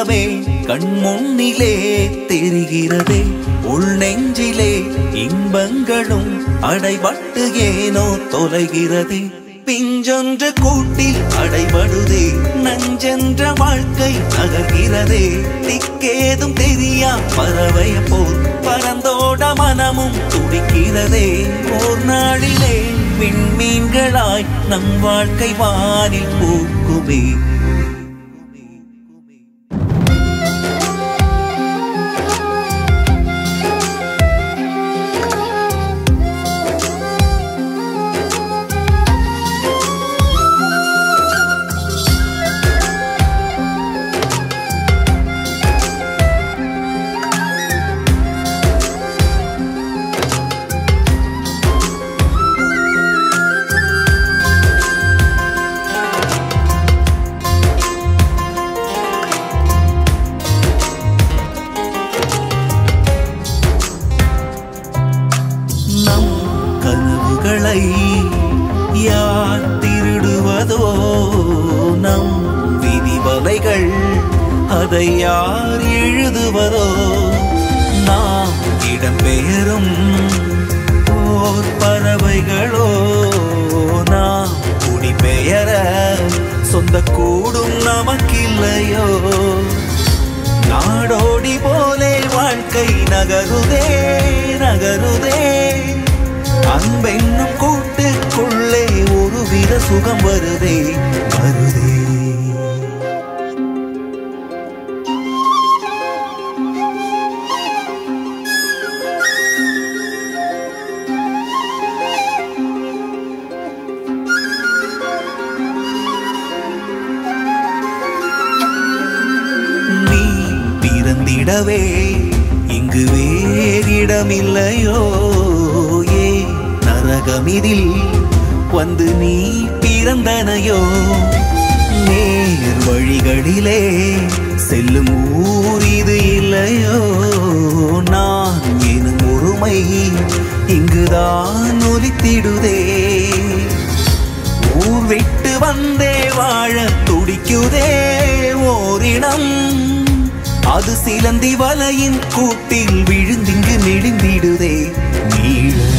இன்பமே கண்முன்னிலே தெரிகிறதே உள் நெஞ்சிலே இன்பங்களும் அடைபட்டு ஏனோ தொலைகிறதே பிஞ்சொன்று கூட்டில் அடைபடுதே நஞ்சென்ற வாழ்க்கை நகர்கிறதே திக்கேதும் தெரியா பறவைய போல் பறந்தோட மனமும் துடிக்கிறதே ஓர் நாளிலே விண்மீன்களாய் நம் வாழ்க்கை வானில் பூக்குமே நம் கனவுகளை யார் திருடுவதோ நம் விதிவலைகள் அதை யார் எழுதுவதோ நாம் இடம்பெயரும் ஓர் பறவைகளோ நாம் குடிபெயர சொந்த கூடும் நமக்கில்லையோ நாடோடி போலே வாழ்க்கை நகருதே நகருதே அன்பென்னும் கூட்டுக்குள்ளே ஒருவித சுகம் வருதே வருதே நீ பிறந்திடவே இங்கு வேறிடமில்லையோ ஏ நரகமிதில் வந்து நீ பிறந்தனையோ நேர் வழிகளிலே செல்லும் ஊர் இது இல்லையோ நான் எனும் ஒருமை இங்குதான் ஒலித்திடுதே ஊர் விட்டு வந்தே வாழ துடிக்குதே ஓரிடம் அது சிலந்தி வலையின் கூட்டில் விழுந்திங்கு நெடுந்திடுதே நீள